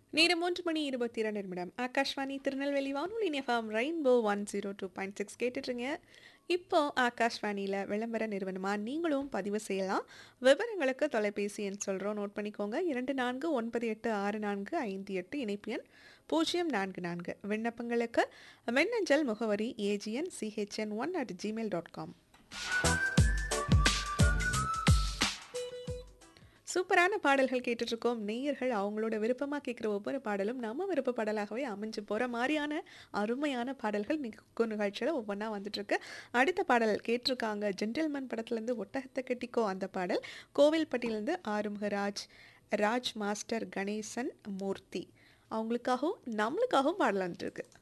நேரம் மூன்று மணி இருபத்தி இரண்டு நிமிடம் ஆகாஷ்வாணி திருநெல்வேலி வானொலி FM rainbow one zero two point six கேட்டுட்ருங்க இப்போ ஆகாஷ்வாணியில் விளம்பர நிறுவனமாக நீங்களும் பதிவு செய்யலாம் விவரங்களுக்கு தொலைபேசி எண் சொல்கிறோம் நோட் பண்ணிக்கோங்க இரண்டு நான்கு ஒன்பது எட்டு ஆறு நான்கு ஐந்து எட்டு இணைப்பு எண் பூஜ்ஜியம் நான்கு நான்கு விண்ணப்பங்களுக்கு மின்னஞ்சல் முகவரி A G N C H N one at Gmail dot com சூப்பரான பாடல்கள் கேட்டுட்ருக்கோம் நேயர்கள் அவங்களோட விருப்பமாக கேட்குற ஒவ்வொரு பாடலும் நம்ம விருப்ப பாடலாகவே அமைஞ்சு போகிற மாதிரியான அருமையான பாடல்கள் நிற்கு நிகழ்ச்சியில் ஒவ்வொன்றா வந்துட்டுருக்கு அடுத்த பாடல் கேட்டிருக்காங்க ஜென்டில்மேன் படத்துலேருந்து ஒட்டகத்தை கட்டிக்கோ அந்த பாடல் கோவில்பட்டியிலேருந்து ஆறுமுகராஜ் ராஜ் மாஸ்டர் கணேசன் மூர்த்தி அவங்களுக்காகவும் நம்மளுக்காகவும் பாடலான்ட்டு இருக்கு